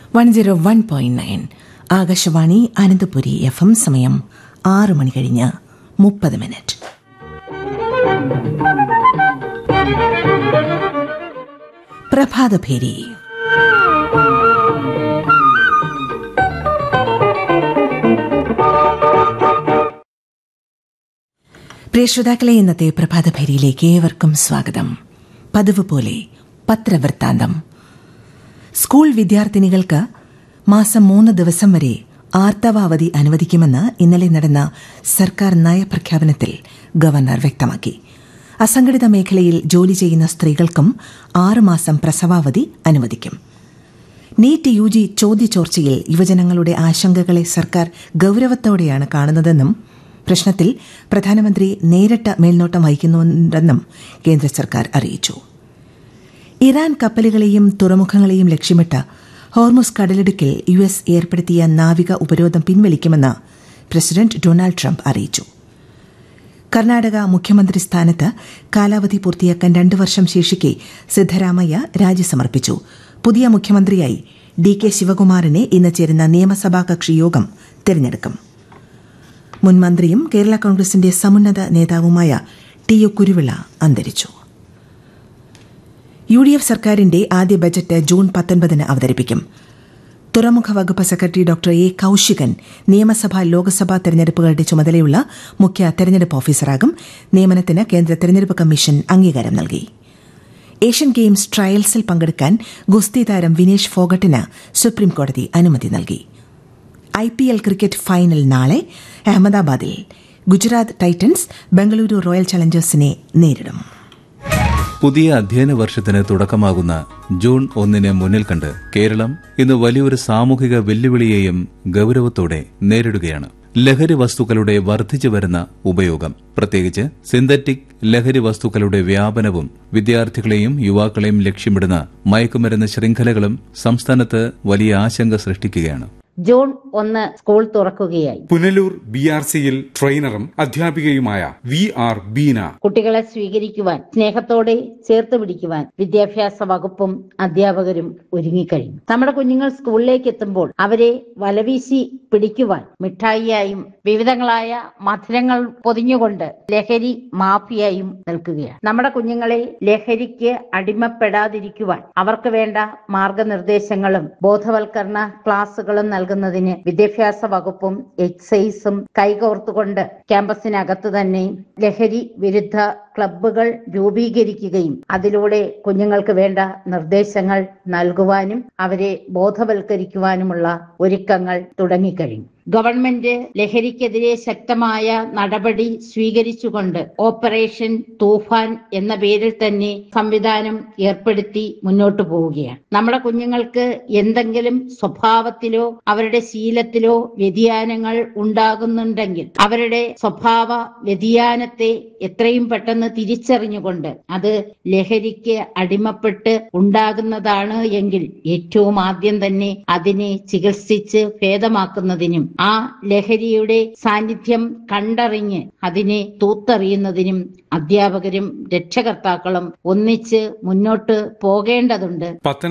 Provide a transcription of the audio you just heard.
one zero one point nine Akashvani Ananthapuri F M സമയം ആറ് മണി കഴിഞ്ഞ് മുപ്പത് മിനിറ്റ് പ്രഭാതഭേരി പ്രിയ ശ്രോതാക്കളെ ഇന്നത്തെ പ്രഭാതഭേരിയിലേക്ക് ഏവർക്കും സ്വാഗതം പതിവ് പോലെ പത്രവൃത്താന്തം സ്കൂൾ വിദ്യാർത്ഥിനികൾക്ക് മാസം മൂന്ന് ദിവസം വരെ ആർത്തവാവധി അനുവദിക്കുമെന്ന് ഇന്നലെ നടന്ന സർക്കാർ നയപ്രഖ്യാപനത്തിൽ ഗവർണർ വ്യക്തമാക്കി അസംഘടിത മേഖലയിൽ ജോലി ചെയ്യുന്ന സ്ത്രീകൾക്കും ആറുമാസം പ്രസവാവധി അനുവദിക്കും നീറ്റ് യു ജി ചോദ്യചോർച്ചയിൽ യുവജനങ്ങളുടെ ആശങ്കകളെ സർക്കാർ ഗൌരവത്തോടെയാണ് കാണുന്നതെന്നും പ്രശ്നത്തിൽ പ്രധാനമന്ത്രി നേരിട്ട് മേൽനോട്ടം വഹിക്കുന്നുണ്ടെന്നും കേന്ദ്ര സർക്കാർ അറിയിച്ചു ഇറാൻ കപ്പലുകളെയും തുറമുഖങ്ങളെയും ലക്ഷ്യമിട്ട് ഹോർമുസ് കടലിടുക്കിൽ യു എസ് ഏർപ്പെടുത്തിയ നാവിക ഉപരോധം പിൻവലിക്കുമെന്ന് പ്രസിഡന്റ് ഡൊണാൾഡ് ട്രംപ് അറിയിച്ചു കർണാടക മുഖ്യമന്ത്രി സ്ഥാനത്ത് കാലാവധി പൂർത്തിയാക്കാൻ രണ്ടു വർഷം ശേഷിക്കെ സിദ്ധരാമയ്യ രാജി സമർപ്പിച്ചു പുതിയ മുഖ്യമന്ത്രിയായി ഡി കെ ശിവകുമാറിനെ ഇന്ന് ചേരുന്ന നിയമസഭാ കക്ഷി യോഗം തിരഞ്ഞെടുക്കും മുൻ മന്ത്രിയും കേരള കോൺഗ്രസിന്റെ സമുന്നത നേതാവുമായ ടി യു കുരുവിള അന്തരിച്ചു യു ഡി എഫ് സർക്കാരിന്റെ ആദ്യ ബജറ്റ് ജൂൺ പത്തൊൻപതിന് അവതരിപ്പിക്കും തുറമുഖ വകുപ്പ് സെക്രട്ടറി ഡോക്ടർ എ കൌശികൻ നിയമസഭാ ലോക്സഭാ തെരഞ്ഞെടുപ്പുകളുടെ ചുമതലയുള്ള മുഖ്യ തെരഞ്ഞെടുപ്പ് ഓഫീസറാകും നിയമനത്തിന് കേന്ദ്ര തെരഞ്ഞെടുപ്പ് കമ്മീഷൻ അംഗീകാരം നൽകി ഏഷ്യൻ ഗെയിംസ് ട്രയൽസിൽ പങ്കെടുക്കാൻ ഗുസ്തി താരം വിനേഷ് ഫോഗട്ടിന് സുപ്രീംകോടതി അനുമതി നൽകി I P L cricket final നാളെ അഹമ്മദാബാദിൽ ഗുജറാത്ത് ടൈറ്റൻസ് ബംഗളൂരു റോയൽ ചലഞ്ചേഴ്സിനെ നേരിടും പുതിയ അധ്യയന വർഷത്തിന് തുടക്കമാകുന്ന ജൂൺ ഒന്നിന് മുന്നിൽ കണ്ട് കേരളം ഇന്ന് വലിയൊരു സാമൂഹിക വെല്ലുവിളിയെയും ഗൌരവത്തോടെ നേരിടുകയാണ് ലഹരി വസ്തുക്കളുടെ വർദ്ധിച്ചു വരുന്ന ഉപയോഗം പ്രത്യേകിച്ച് സിന്തറ്റിക് ലഹരി വസ്തുക്കളുടെ വ്യാപനവും വിദ്യാർത്ഥികളെയും യുവാക്കളെയും ലക്ഷ്യമിടുന്ന മയക്കുമരുന്ന് ശൃംഖലകളും സംസ്ഥാനത്ത് വലിയ ആശങ്ക സൃഷ്ടിക്കുകയാണ് ജൂൺ ഒന്ന് സ്കൂൾ തുറക്കുകയായി പുനലൂർ ബി ആർ സിയിൽ ട്രെയിനറും അധ്യാപികയുമായ വി ആർ ബീന കുട്ടികളെ സ്വീകരിക്കുവാൻ സ്നേഹത്തോടെ ചേർത്ത് പിടിക്കുവാൻ വിദ്യാഭ്യാസ വകുപ്പും അധ്യാപകരും ഒരുങ്ങിക്കഴിഞ്ഞു നമ്മുടെ കുഞ്ഞുങ്ങൾ സ്കൂളിലേക്ക് എത്തുമ്പോൾ അവരെ വലവീശി പിടിക്കുവാൻ മിഠായിയായും വിവിധങ്ങളായ മധുരങ്ങൾ പൊതിഞ്ഞുകൊണ്ട് ലഹരി മാഫിയായും നിൽക്കുകയാണ് നമ്മുടെ കുഞ്ഞുങ്ങളെ ലഹരിക്ക് അടിമപ്പെടാതിരിക്കുവാൻ അവർക്ക് വേണ്ട മാർഗനിർദ്ദേശങ്ങളും ബോധവൽക്കരണ ക്ലാസുകളും നൽകുന്നതിന് വിദ്യാഭ്യാസ വകുപ്പും എക്സൈസും കൈകോർത്തുകൊണ്ട് ക്യാമ്പസിനകത്ത് തന്നെ ലഹരി വിരുദ്ധ ക്ലബ്ബുകൾ രൂപീകരിക്കുകയും അതിലൂടെ കുഞ്ഞുങ്ങൾക്ക് വേണ്ട നിർദ്ദേശങ്ങൾ നൽകുവാനും അവരെ ബോധവൽക്കരിക്കുവാനുമുള്ള ഒരുക്കങ്ങൾ തുടങ്ങിക്കഴിഞ്ഞു ഗവൺമെന്റ് ലഹരിക്കെതിരെ ശക്തമായ നടപടി സ്വീകരിച്ചുകൊണ്ട് ഓപ്പറേഷൻ തൂഫാൻ എന്ന പേരിൽ തന്നെ സംവിധാനം ഏർപ്പെടുത്തി മുന്നോട്ട് പോവുകയാണ് നമ്മുടെ കുഞ്ഞുങ്ങൾക്ക് എന്തെങ്കിലും സ്വഭാവത്തിലോ അവരുടെ ശീലത്തിലോ വ്യതിയാനങ്ങൾ ഉണ്ടാകുന്നുണ്ടെങ്കിൽ അവരുടെ സ്വഭാവ വ്യതിയാനത്തെ എത്രയും പെട്ടെന്ന് തിരിച്ചറിഞ്ഞുകൊണ്ട് അത് ലഹരിക്ക് അടിമപ്പെട്ട് ഉണ്ടാകുന്നതാണ് എങ്കിൽ ഏറ്റവും ആദ്യം തന്നെ അതിനെ ചികിത്സിച്ച് ഭേദമാക്കുന്നതിനും ആ ലഹരിയുടെ സാന്നിധ്യം കണ്ടറിഞ്ഞ് അതിനെ തൂത്തെറിയുന്നതിനും അധ്യാപകരും രക്ഷകർത്താക്കളും ഒന്നിച്ച് മുന്നോട്ട് പോകേണ്ടതുണ്ട് പത്തനം